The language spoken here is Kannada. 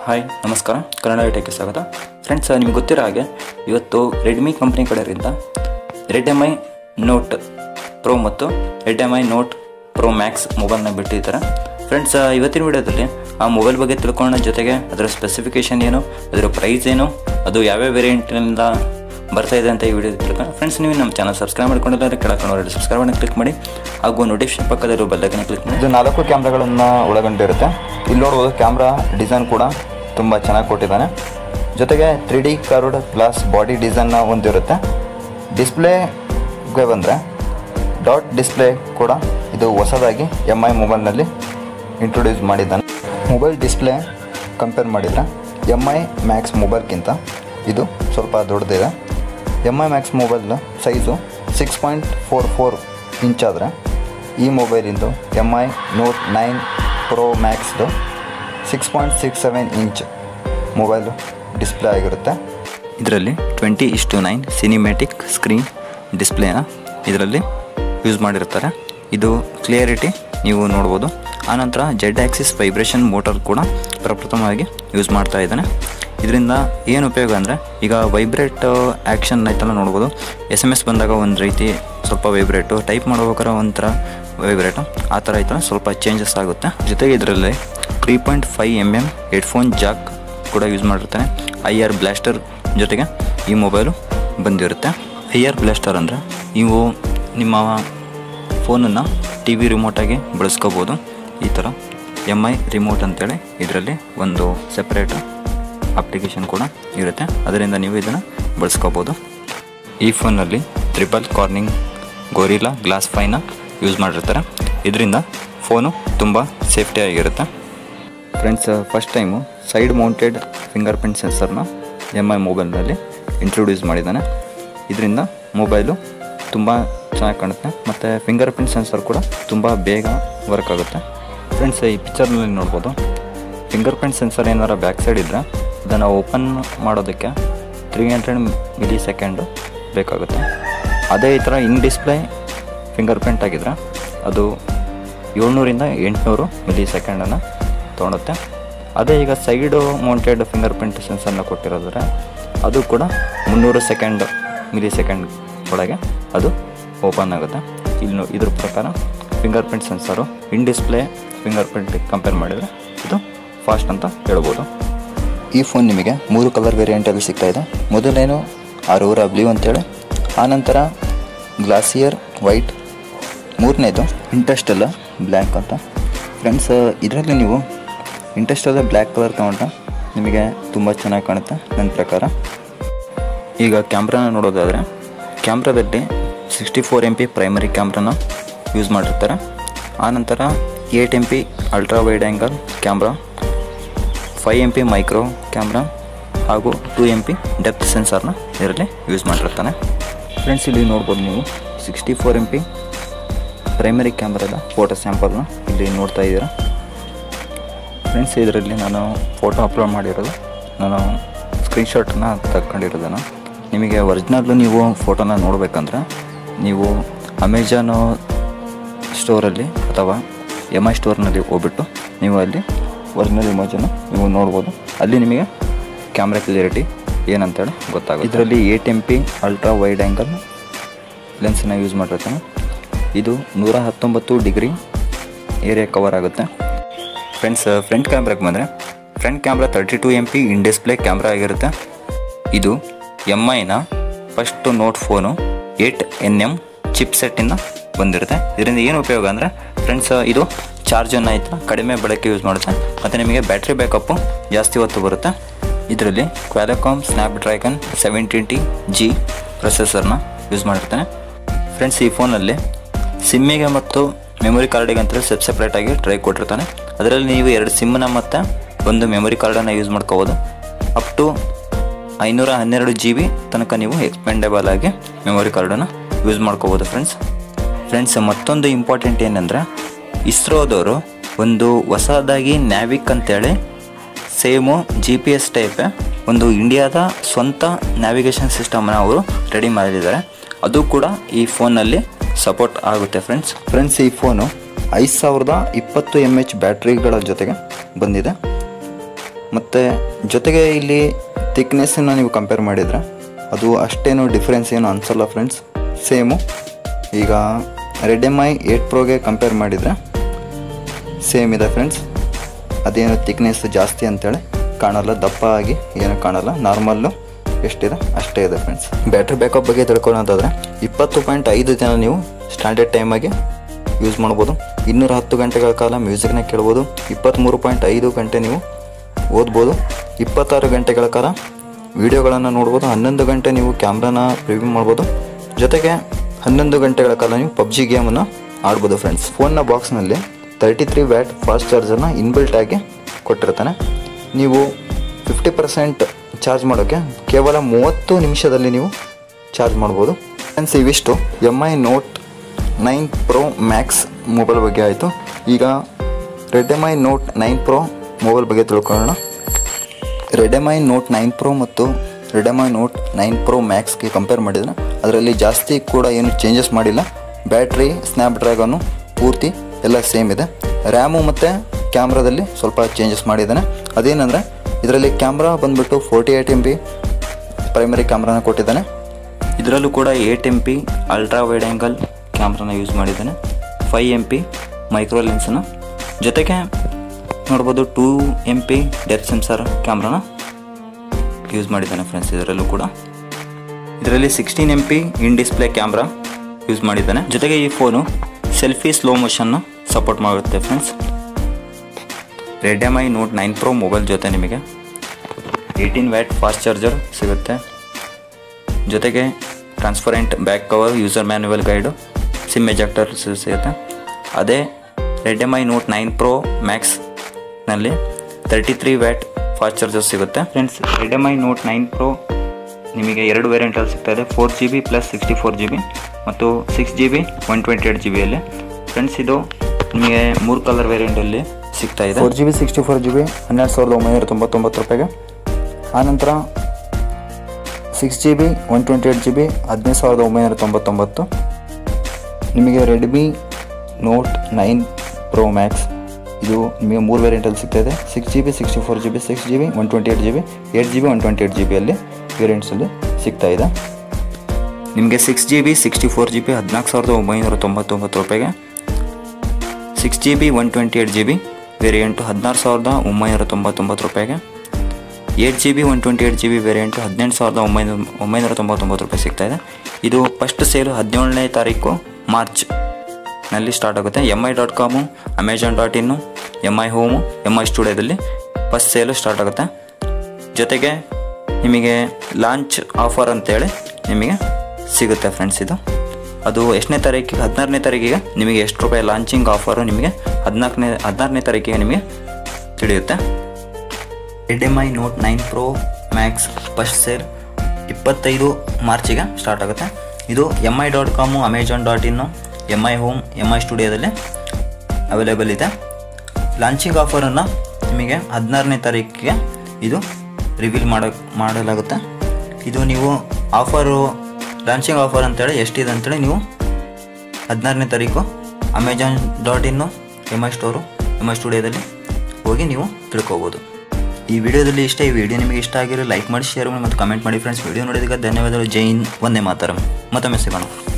ಹಾಯ್ ನಮಸ್ಕಾರ ಕನ್ನಡ ಟೆಕ್ಗೆ ಸ್ವಾಗತ ಫ್ರೆಂಡ್ಸ್ ನಿಮಗೆ ಗೊತ್ತಿರೋ ಹಾಗೆ ಇವತ್ತು ರೆಡ್ಮಿ ಕಂಪ್ನಿ ಕಡೆಯಿಂದ Red M I Note Pro ಮತ್ತು Red M I Note Pro Max ಮೊಬೈಲ್ನ ಬಿಟ್ಟಿದ್ದಾರೆ ಫ್ರೆಂಡ್ಸ್ ಇವತ್ತಿನ ವಿಡಿಯೋದಲ್ಲಿ ಆ ಮೊಬೈಲ್ ಬಗ್ಗೆ ತಿಳ್ಕೊಳ್ಳೋಣ ಜೊತೆಗೆ ಅದರ ಸ್ಪೆಸಿಫಿಕೇಷನ್ ಏನು ಅದರ ಪ್ರೈಸ್ ಏನು ಅದು ಯಾವ್ಯಾವ ವೇರಿಯಂಟಿನಿಂದ ಬರ್ತಾ ಇದೆ ಅಂತ ಈ ವಿಡಿಯೋ ತಿಳ್ಕೊಂಡು ಫ್ರೆಂಡ್ಸ್ ನೀವು ನಮ್ಮ ಚಾನಲ್ ಸಬ್ಸ್ಕ್ರೈಬ್ ಮಾಡ್ಕೊಂಡಿಲ್ಲ ಕೆಳಕೊಂಡು ಸಬ್ಸ್ಕ್ರೈಬ್ ಅನ್ನು ಕ್ಲಿಕ್ ಮಾಡಿ ಹಾಗೂ ನೋಟಿಫಿಕೇಶನ್ ಪಕ್ಕದಲ್ಲಿರೋ ಬೆಲ್ಲೈಕನ್ನ ಕ್ಲಿಕ್ ಮಾಡಿ ಇದು ನಾಲ್ಕು ಕ್ಯಾಮ್ರಾಗಳನ್ನು ಒಳಗೊಂಡಿರುತ್ತೆ ಇಲ್ಲಿ ನೋಡ್ಬೋದು ಕ್ಯಾಮ್ರಾ ಡಿಸೈನ್ ಕೂಡ ತುಂಬ ಚೆನ್ನಾಗಿ ಕೊಟ್ಟಿದ್ದಾನೆ ಜೊತೆಗೆ three D curved glass body ಡಿಸೈನ್ನ ಹೊಂದಿರುತ್ತೆ ಡಿಸ್ಪ್ಲೇಗೆ ಬಂದರೆ ಡಾಟ್ ಡಿಸ್ಪ್ಲೇ ಕೂಡ ಇದು ಹೊಸದಾಗಿ ಎಮ್ ಐ ಮೊಬೈಲ್ನಲ್ಲಿ ಇಂಟ್ರೊಡ್ಯೂಸ್ ಮಾಡಿದ್ದಾನೆ ಮೊಬೈಲ್ ಡಿಸ್ಪ್ಲೇ ಕಂಪೇರ್ ಮಾಡಿದರೆ ಎಮ್ ಐ ಮ್ಯಾಕ್ಸ್ ಮೊಬೈಲ್ಗಿಂತ ಇದು ಸ್ವಲ್ಪ ದೊಡ್ಡದಿದೆ M I Max mobile size six point four four inch ಆದರೆ ಈ ಮೊಬೈಲಿಂದು M I Note nine Pro ಮ್ಯಾಕ್ಸ್ದು six point six seven inch mobile display ಆಗಿರುತ್ತೆ ಇದರಲ್ಲಿ ಟ್ವೆಂಟಿ ಇಷ್ಟು ನೈನ್ ಸಿನಿಮ್ಯಾಟಿಕ್ ಸ್ಕ್ರೀನ್ ಡಿಸ್ಪ್ಲೇನ ಇದರಲ್ಲಿ ಯೂಸ್ ಮಾಡಿರ್ತಾರೆ ಇದು ಕ್ಲಿಯರಿಟಿ ನೀವು ನೋಡ್ಬೋದು ಆನಂತರ ಜೆಡ್ ಆಕ್ಸಿಸ್ ವೈಬ್ರೇಷನ್ ಮೋಟರ್ ಕೂಡ ಪ್ರಪ್ರಥಮವಾಗಿ ಯೂಸ್ ಮಾಡ್ತಾ ಇದ್ದಾನೆ ಇದರಿಂದ ಏನು ಉಪಯೋಗ ಅಂದರೆ ಈಗ ವೈಬ್ರೇಟ್ ಆ್ಯಕ್ಷನ್ ಆಯ್ತಲ್ಲ ನೋಡ್ಬೋದು ಎಸ್ ಎಮ್ ಎಸ್ ಬಂದಾಗ ಒಂದು ರೀತಿ ಸ್ವಲ್ಪ ವೈಬ್ರೇಟು ಟೈಪ್ ಮಾಡ್ಬೇಕಾದ್ರೆ ಒಂಥರ ವೈಬ್ರೇಟು ಆ ಥರ ಆಯ್ತಲ್ಲ ಸ್ವಲ್ಪ ಚೇಂಜಸ್ ಆಗುತ್ತೆ ಜೊತೆಗೆ ಇದರಲ್ಲಿ three point five M M headphone jack ಕೂಡ ಯೂಸ್ ಮಾಡಿರ್ತಾನೆ ಐ ಆರ್ ಬ್ಲಾಸ್ಟರ್ ಜೊತೆಗೆ ಈ ಮೊಬೈಲು ಬಂದಿರುತ್ತೆ ಐ ಆರ್ ಬ್ಲಾಸ್ಟರ್ ಅಂದರೆ ನೀವು ನಿಮ್ಮ ಫೋನನ್ನು ಟಿ ವಿ ರಿಮೋಟಾಗಿ ಬಳಸ್ಕೋಬೋದು ಈ ಥರ ಎಮ್ ಐ ರಿಮೋಟ್ ಅಂತೇಳಿ ಇದರಲ್ಲಿ ಒಂದು ಸೆಪ್ರೇಟ್ ಅಪ್ಲಿಕೇಶನ್ ಕೂಡ ಇರುತ್ತೆ ಅದರಿಂದ ನೀವು ಇದನ್ನು ಬಳಸ್ಕೋಬೋದು ಈ ಫೋನಲ್ಲಿ triple Corning Gorilla glass five use ಮಾಡಿರ್ತಾರೆ ಇದರಿಂದ ಫೋನು ತುಂಬ ಸೇಫ್ಟಿಯಾಗಿರುತ್ತೆ friends first time side mounted fingerprint ಸೆನ್ಸರ್ನ ಎಮ್ ಐ ಮೊಬೈಲ್ನಲ್ಲಿ ಇಂಟ್ರೊಡ್ಯೂಸ್ ಮಾಡಿದ್ದಾನೆ ಇದರಿಂದ ಮೊಬೈಲು ತುಂಬ ಚೆನ್ನಾಗಿ ಕಾಣುತ್ತೆ ಮತ್ತು ಫಿಂಗರ್ ಪ್ರಿಂಟ್ ಸೆನ್ಸರ್ ಕೂಡ ತುಂಬ ಬೇಗ ವರ್ಕ್ ಆಗುತ್ತೆ ಫ್ರೆಂಡ್ಸ್ ಈ ಪಿಕ್ಚರ್ನಲ್ಲಿ ನೋಡ್ಬೋದು ಫಿಂಗರ್ ಪ್ರಿಂಟ್ ಸೆನ್ಸರ್ ಏನಾರ ಬ್ಯಾಕ್ ಸೈಡ್ ಇದ್ದರೆ ಅದನ್ನು ಓಪನ್ ಮಾಡೋದಕ್ಕೆ ತ್ರೀ ಹಂಡ್ರೆಡ್ ಮಿಲಿ ಸೆಕೆಂಡು ಬೇಕಾಗುತ್ತೆ ಅದೇ ಈ ಥರ ಇನ್ ಡಿಸ್ಪ್ಲೇ ಫಿಂಗರ್ ಪ್ರಿಂಟ್ ಆಗಿದ್ರೆ ಅದು ಏಳ್ನೂರಿಂದ ಎಂಟುನೂರು ಮಿಲಿ ಸೆಕೆಂಡನ್ನು ತೊಗೊಳುತ್ತೆ ಅದೇ ಈಗ ಸೈಡು ಮೌಂಟೆಡ್ ಫಿಂಗರ್ ಪ್ರಿಂಟ್ ಸೆನ್ಸರ್ನ ಕೊಟ್ಟಿರೋದ್ರೆ ಅದು ಕೂಡ ಮುನ್ನೂರು ಸೆಕೆಂಡ್ ಮಿಲಿ ಸೆಕೆಂಡ್ ಒಳಗೆ ಅದು ಓಪನ್ ಆಗುತ್ತೆ ಇಲ್ಲಿ ಇದ್ರ ಪ್ರಕಾರ fingerprint sensor in display fingerprint compare ಮಾಡಿದರೆ ಇದು ಫಾಸ್ಟ್ ಅಂತ ಹೇಳ್ಬೋದು ಈ ಫೋನ್ ನಿಮಗೆ ಮೂರು ಕಲರ್ ವೇರಿಯಂಟಲ್ಲಿ ಸಿಗ್ತಾ ಇದೆ ಮೊದಲೇನು ಆರೂರ ಬ್ಲೂ ಅಂತೇಳಿ ಆನಂತರ ಗ್ಲಾಸಿಯರ್ ವೈಟ್ ಮೂರನೇದು ಇಂಟೆಸ್ಟಲ್ಲ ಬ್ಲ್ಯಾಕ್ ಅಂತ ಫ್ರೆಂಡ್ಸ್ ಇದರಲ್ಲಿ ನೀವು ಇಂಟೆಸ್ಟಲ್ಲ ಬ್ಲ್ಯಾಕ್ ಕಲರ್ ತೊಗೊಂಡ್ರೆ ನಿಮಗೆ ತುಂಬ ಚೆನ್ನಾಗಿ ಕಾಣುತ್ತೆ ನನ್ನ ಪ್ರಕಾರ ಈಗ ಕ್ಯಾಮ್ರಾನ ನೋಡೋದಾದರೆ ಕ್ಯಾಮ್ರಾದಲ್ಲಿ sixty four M P primary ಕ್ಯಾಮ್ರಾನ ಯೂಸ್ ಮಾಡಿರ್ತಾರೆ ಆನಂತರ eight M P ultra wide angle camera five M P micro camera ಹಾಗೂ ಟೂ ಎಮ್ ಪಿ ಡೆಪ್ತ್ ಸೆನ್ಸರ್ನ ಇದರಲ್ಲಿ ಯೂಸ್ ಮಾಡಿರ್ತಾನೆ ಫ್ರೆಂಡ್ಸ್ ಇಲ್ಲಿ ನೋಡ್ಬೋದು ನೀವು sixty four M P primary ಕ್ಯಾಮ್ರಾದ ಫೋಟೋ ಸ್ಯಾಂಪಲ್ನ ಇಲ್ಲಿ ನೋಡ್ತಾ ಇದ್ದೀರಾ ಫ್ರೆಂಡ್ಸ್ ಇದರಲ್ಲಿ ನಾನು ಫೋಟೋ ಅಪ್ಲೋಡ್ ಮಾಡಿರೋದು ನಾನು ಸ್ಕ್ರೀನ್ಶಾಟನ್ನ ತಗೊಂಡಿರೋದನ್ನು ನಿಮಗೆ ಒರಿಜಿನಲ್ಲು ನೀವು ಫೋಟೋನ ನೋಡಬೇಕಂದ್ರೆ ನೀವು ಅಮೆಜಾನು ಸ್ಟೋರಲ್ಲಿ ಅಥವಾ ಎಮ್ ಐ ಸ್ಟೋರ್ನಲ್ಲಿ ಹೋಗ್ಬಿಟ್ಟು ನೀವು ಅಲ್ಲಿ ಒರಿಜಿನಲ್ ಇಮೇಜನ್ನು ನೀವು ನೋಡ್ಬೋದು ಅಲ್ಲಿ ನಿಮಗೆ ಕ್ಯಾಮ್ರಾ ಕ್ಲಿಯರಿಟಿ ಏನಂತೇಳಿ ಗೊತ್ತಾಗುತ್ತೆ ಇದರಲ್ಲಿ eight M P ultra wide angle ಲೆನ್ಸನ್ನ ಯೂಸ್ ಮಾಡಿರ್ತಾನೆ ಇದು ನೂರ ಹತ್ತೊಂಬತ್ತು ಡಿಗ್ರಿ ಏರಿಯಾ ಕವರ್ ಆಗುತ್ತೆ ಫ್ರೆಂಡ್ಸ್ ಫ್ರಂಟ್ ಕ್ಯಾಮ್ರಾಗೆ ಬಂದರೆ front camera thirty two M P in display camera ಆಗಿರುತ್ತೆ ಇದು ಎಮ್ ಐನ first Note phone eight N M chip ಸೆಟ್ಟಿಂದ ಬಂದಿರುತ್ತೆ ಇದರಿಂದ ಏನು ಉಪಯೋಗ ಅಂದರೆ ಫ್ರೆಂಡ್ಸ್ ಇದು ಚಾರ್ಜನ್ನು ಆಯ್ತು ಕಡಿಮೆ ಬೆಳಕೆ ಯೂಸ್ ಮಾಡುತ್ತೆ ಮತ್ತು ನಿಮಗೆ ಬ್ಯಾಟ್ರಿ ಬ್ಯಾಕಪ್ಪು ಜಾಸ್ತಿ ಹೊತ್ತು ಬರುತ್ತೆ ಇದರಲ್ಲಿ Qualcomm Snapdragon seventeen T G ಪ್ರೊಸೆಸರ್ನ ಯೂಸ್ ಮಾಡಿರ್ತಾನೆ ಫ್ರೆಂಡ್ಸ್ ಈ ಫೋನಲ್ಲಿ ಸಿಮ್ಮಿಗೆ ಮತ್ತು ಮೆಮೊರಿ ಕಾರ್ಡಿಗೆ ಅಂತೇಳಿ ಸೆಪ್ ಸೆಪ್ರೇಟಾಗಿ ಟ್ರೈ ಕೊಟ್ಟಿರ್ತಾನೆ ಅದರಲ್ಲಿ ನೀವು ಎರಡು ಸಿಮ್ಮನ್ನ ಮತ್ತು ಒಂದು ಮೆಮೊರಿ ಕಾರ್ಡನ್ನು ಯೂಸ್ ಮಾಡ್ಕೋಬೋದು ಅಪ್ ಟು ಐನೂರ ಹನ್ನೆರಡು ಜಿ ಬಿ ತನಕ ನೀವು ಎಕ್ಸ್ಪೆಂಡೇಬಲ್ ಆಗಿ ಮೆಮೊರಿ ಕಾರ್ಡನ್ನು ಯೂಸ್ ಮಾಡ್ಕೋಬೋದು ಫ್ರೆಂಡ್ಸ್ ಫ್ರೆಂಡ್ಸ್ ಮತ್ತೊಂದು ಇಂಪಾರ್ಟೆಂಟ್ ಏನಂದರೆ ಇಸ್ರೋದವರು ಒಂದು ಹೊಸದಾಗಿ ನ್ಯಾವಿಕ್ ಅಂತೇಳಿ ಸೇಮು ಜಿ ಪಿ ಎಸ್ ಟೈಪೇ ಒಂದು ಇಂಡಿಯಾದ ಸ್ವಂತ ನ್ಯಾವಿಗೇಷನ್ ಸಿಸ್ಟಮನ್ನು ಅವರು ರೆಡಿ ಮಾಡಿದ್ದಾರೆ ಅದು ಕೂಡ ಈ ಫೋನಲ್ಲಿ ಸಪೋರ್ಟ್ ಆಗುತ್ತೆ ಫ್ರೆಂಡ್ಸ್ ಫ್ರೆಂಡ್ಸ್ ಈ ಫೋನು ಐದು ಸಾವಿರದ ಇಪ್ಪತ್ತು ಎಮ್ ಎಚ್ ಬ್ಯಾಟ್ರಿಗಳ ಜೊತೆಗೆ ಬಂದಿದೆ ಮತ್ತು ಜೊತೆಗೆ ಇಲ್ಲಿ ಥಿಕ್ನೆಸ್ಸನ್ನು ನೀವು ಕಂಪೇರ್ ಮಾಡಿದರೆ ಅದು ಅಷ್ಟೇನು ಡಿಫ್ರೆನ್ಸ್ ಏನು ಅನಿಸಲ್ಲ ಫ್ರೆಂಡ್ಸ್ ಸೇಮು ಈಗ ರೆಡ್ ಎಮ್ ಐ ಏಟ್ ಪ್ರೋಗೆ ಕಂಪೇರ್ ಮಾಡಿದರೆ ಸೇಮ್ ಇದೆ ಫ್ರೆಂಡ್ಸ್ ಅದೇನು ಥಿಕ್ನೆಸ್ ಜಾಸ್ತಿ ಅಂತೇಳಿ ಕಾಣಲ್ಲ ದಪ್ಪ ಆಗಿ ಏನು ಕಾಣಲ್ಲ ನಾರ್ಮಲ್ಲು ಎಷ್ಟಿದೆ ಅಷ್ಟೇ ಇದೆ ಫ್ರೆಂಡ್ಸ್ ಬ್ಯಾಟ್ರಿ ಬ್ಯಾಕಪ್ ಬಗ್ಗೆ ತಿಳ್ಕೊಳ್ಳೋದಾದರೆ ಇಪ್ಪತ್ತು ಪಾಯಿಂಟ್ ಐದು ದಿನ ನೀವು ಸ್ಟ್ಯಾಂಡರ್ಡ್ ಟೈಮಾಗಿ ಯೂಸ್ ಮಾಡ್ಬೋದು ಇನ್ನೂರ ಹತ್ತು ಗಂಟೆಗಳ ಕಾಲ ಮ್ಯೂಸಿಕ್ನ ಕೇಳ್ಬೋದು ಇಪ್ಪತ್ತ್ಮೂರು ಪಾಯಿಂಟ್ ಐದು ಗಂಟೆ ನೀವು ಓದ್ಬೋದು ಇಪ್ಪತ್ತಾರು ಗಂಟೆಗಳ ಕಾಲ ವಿಡಿಯೋಗಳನ್ನು ನೋಡ್ಬೋದು ಹನ್ನೊಂದು ಗಂಟೆ ನೀವು ಕ್ಯಾಮ್ರಾನ ರಿವ್ಯೂ ಮಾಡ್ಬೋದು ಜೊತೆಗೆ ಹನ್ನೊಂದು ಗಂಟೆಗಳ ಕಾಲ ನೀವು ಪಬ್ಜಿ ಗೇಮನ್ನು ಆಡ್ಬೋದು ಫ್ರೆಂಡ್ಸ್ ಫೋನ್ನ ಬಾಕ್ಸ್ನಲ್ಲಿ ತರ್ಟಿ ತ್ರೀ ವ್ಯಾಟ್ ಫಾಸ್ಟ್ ಚಾರ್ಜರ್ನ ಇನ್ಬಿಲ್ಟ್ ಆಗಿ ಕೊಟ್ಟಿರ್ತಾನೆ ನೀವು ಫಿಫ್ಟಿ ಪರ್ಸೆಂಟ್ ಚಾರ್ಜ್ ಮಾಡೋಕ್ಕೆ ಕೇವಲ ಮೂವತ್ತು ನಿಮಿಷದಲ್ಲಿ ನೀವು ಚಾರ್ಜ್ ಮಾಡ್ಬೋದು ಫ್ರೆಂಡ್ಸ್ ಇವಿಷ್ಟು M I Note nine Pro Max mobile ಬಗ್ಗೆ ಆಯಿತು ಈಗ Red M I Note nine Pro mobile ಬಗ್ಗೆ ತಿಳ್ಕೊಳ್ಳೋಣ Red M I Note nine Pro ಮತ್ತು Red M I Note nine Pro ಮ್ಯಾಕ್ಸ್ಗೆ ಕಂಪೇರ್ ಮಾಡಿದರೆ ಅದರಲ್ಲಿ ಜಾಸ್ತಿ ಕೂಡ ಏನು ಚೇಂಜಸ್ ಮಾಡಿಲ್ಲ ಬ್ಯಾಟ್ರಿ ಸ್ನ್ಯಾಪ್ ಡ್ರ್ಯಾಗನ್ನು ಪೂರ್ತಿ ಎಲ್ಲ ಸೇಮ್ ಇದೆ ರ್ಯಾಮು ಮತ್ತು ಕ್ಯಾಮ್ರಾದಲ್ಲಿ ಸ್ವಲ್ಪ ಚೇಂಜಸ್ ಮಾಡಿದ್ದಾನೆ ಅದೇನೆಂದರೆ ಇದರಲ್ಲಿ ಕ್ಯಾಮ್ರಾ ಬಂದ್ಬಿಟ್ಟು forty eight M B primary ಕ್ಯಾಮ್ರಾನ ಕೊಟ್ಟಿದ್ದಾನೆ ಇದರಲ್ಲೂ ಕೂಡ eight M P ultra wide angle ಕ್ಯಾಮ್ರಾನ ಯೂಸ್ ಮಾಡಿದ್ದಾನೆ ಫೈ ಎಮ್ ಪಿ ಮೈಕ್ರೋ ಲೆನ್ಸನ್ನು ಜೊತೆಗೆ ನೋಡ್ಬೋದು two M P depth sensor ಕ್ಯಾಮ್ರಾನ ಯೂಸ್ ಮಾಡಿದ್ದಾನೆ ಫ್ರೆಂಡ್ಸ್ ಇದರಲ್ಲೂ ಕೂಡ ಇದರಲ್ಲಿ sixteen M P in display camera use ಮಾಡಿದ್ದಾನೆ ಜೊತೆಗೆ ಈ ಫೋನು ಸೆಲ್ಫಿ ಸ್ಲೋ ಮೋಷನ್ನ ಸಪೋರ್ಟ್ ಮಾಡುತ್ತೆ friends Red M I Note nine Pro mobile ಜೊತೆ ನಿಮಗೆ ಏಯ್ಟೀನ್ ವ್ಯಾಟ್ ಫಾಸ್ಟ್ ಚಾರ್ಜರ್ ಸಿಗುತ್ತೆ ಜೊತೆಗೆ transparent back cover user manual guide sim ejector ಸಿಗುತ್ತೆ ಅದೇ Red M I Note nine Pro ಮ್ಯಾಕ್ಸ್ನಲ್ಲಿ thirty three watt fast charger ಸಿಗುತ್ತೆ friends Red M I Note nine Pro ನಿಮಗೆ ಎರಡು ವೇರಿಯಂಟಲ್ಲಿ ಸಿಗ್ತಾ ಇದೆ four G B plus sixty four G B ಮತ್ತು six G B one twenty eight G ಬಿಯಲ್ಲಿ ಫ್ರೆಂಡ್ಸ್ ಇದು ನಿಮಗೆ ಮೂರು ಕಲರ್ ವೇರಿಯಂಟಲ್ಲಿ ಸಿಗ್ತಾ ಇದೆ four G B sixty four G B ಹನ್ನೆರಡು ಸಾವಿರದ ಒಂಬೈನೂರ ತೊಂಬತ್ತೊಂಬತ್ತು ರೂಪಾಯಿಗೆ ಆನಂತರ six G B one twenty eight G B ಹದಿನೈದು ಸಾವಿರದ ಒಂಬೈನೂರ ತೊಂಬತ್ತೊಂಬತ್ತು ನಿಮಗೆ Redmi Note nine Pro Max ಇದು ನಿಮಗೆ ಮೂರು ವೇರಿಯಂಟಲ್ಲಿ ಸಿಗ್ತಾ ಇದೆ six G B sixty four G B six G B one twenty eight G B eight G B one twenty eight G ಬಿಯಲ್ಲಿ ವೇರಿಯಂಟ್ಸಲ್ಲಿ ಸಿಗ್ತಾ ಇದೆ ನಿಮಗೆ six G B sixty four G B ಹದಿನಾಲ್ಕು ಸಾವಿರದ ಒಂಬೈನೂರ ತೊಂಬತ್ತೊಂಬತ್ತು ರೂಪಾಯಿಗೆ six G B one twenty eight G B variant ಹದಿನಾರು ಸಾವಿರದ ಒಂಬೈನೂರ ತೊಂಬತ್ತೊಂಬತ್ತು ರೂಪಾಯಿಗೆ eight G B one twenty eight G B variant ಹದಿನೆಂಟು ಸಾವಿರದ ಒಂಬೈನೂರ ಒಂಬೈನೂರ ತೊಂಬತ್ತೊಂಬತ್ತು ರೂಪಾಯಿ ಸಿಗ್ತಾ ಇದೆ ಇದು ಫಸ್ಟ್ ಸೇಲು ಹದಿನೇಳನೇ ತಾರೀಕು ಮಾರ್ಚ್ ನಲ್ಲಿ ಸ್ಟಾರ್ಟ್ ಆಗುತ್ತೆ M I dot com Amazon dot in M I home M I ಸ್ಟುಡಿಯೋದಲ್ಲಿ ಫಸ್ಟ್ ಸೇಲು ಸ್ಟಾರ್ಟ್ ಆಗುತ್ತೆ ಜೊತೆಗೆ ನಿಮಗೆ ಲಾಂಚ್ ಆಫರ್ ಅಂತೇಳಿ ನಿಮಗೆ ಸಿಗುತ್ತೆ ಫ್ರೆಂಡ್ಸ್ ಇದು ಅದು ಎಷ್ಟನೇ ತಾರೀಕಿಗೆ ಹದಿನಾರನೇ ತಾರೀಕಿಗೆ ನಿಮಗೆ ಎಷ್ಟು ರೂಪಾಯಿ ಲಾಂಚಿಂಗ್ ಆಫರು ನಿಮಗೆ ಹದಿನಾಲ್ಕನೇ ಹದಿನಾರನೇ ತಾರೀಕಿಗೆ ನಿಮಗೆ ತಿಳಿಯುತ್ತೆ Red M I Note nine Pro Max first sale ಇಪ್ಪತ್ತೈದು ಮಾರ್ಚಿಗೆ ಸ್ಟಾರ್ಟ್ ಆಗುತ್ತೆ ಇದು M I dot com Amazon dot in M I home M I ಸ್ಟುಡಿಯೋದಲ್ಲಿ ಅವೈಲೇಬಲ್ ಇದೆ ಲಾಂಚಿಂಗ್ ಆಫರನ್ನು ನಿಮಗೆ ಹದಿನಾರನೇ ತಾರೀಕಿಗೆ ಇದು ರಿವೀಲ್ ಮಾಡ ಮಾಡಲಾಗುತ್ತೆ ಇದು ನೀವು ಆಫರು ಲಾಂಚಿಂಗ್ ಆಫರ್ ಅಂತೇಳಿ ಎಷ್ಟಿದೆ ಅಂತೇಳಿ ನೀವು ಹದಿನಾರನೇ ತಾರೀಕು Amazon dot in M I store M I ಸ್ಟುಡಿಯೋದಲ್ಲಿ ಹೋಗಿ ನೀವು ತಿಳ್ಕೊಬೋದು ಈ ವಿಡಿಯೋದಲ್ಲಿ ಇಷ್ಟ ಈ ವಿಡಿಯೋ ನಿಮಗೆ ಇಷ್ಟ ಆಗಿರೋ ಲೈಕ್ ಮಾಡಿ ಶೇರ್ ಮಾಡಿ ಮತ್ತು ಕಮೆಂಟ್ ಮಾಡಿ ಫ್ರೆಂಡ್ಸ್ ವಿಡಿಯೋ ನೋಡಿದಾಗ ಧನ್ಯವಾದಗಳು ಜೈ ಹಿಂದ್ ಒಂದೇ ಮಾತರಂ ಮತ್ತೊಮ್ಮೆ ಸಿಗೋಣ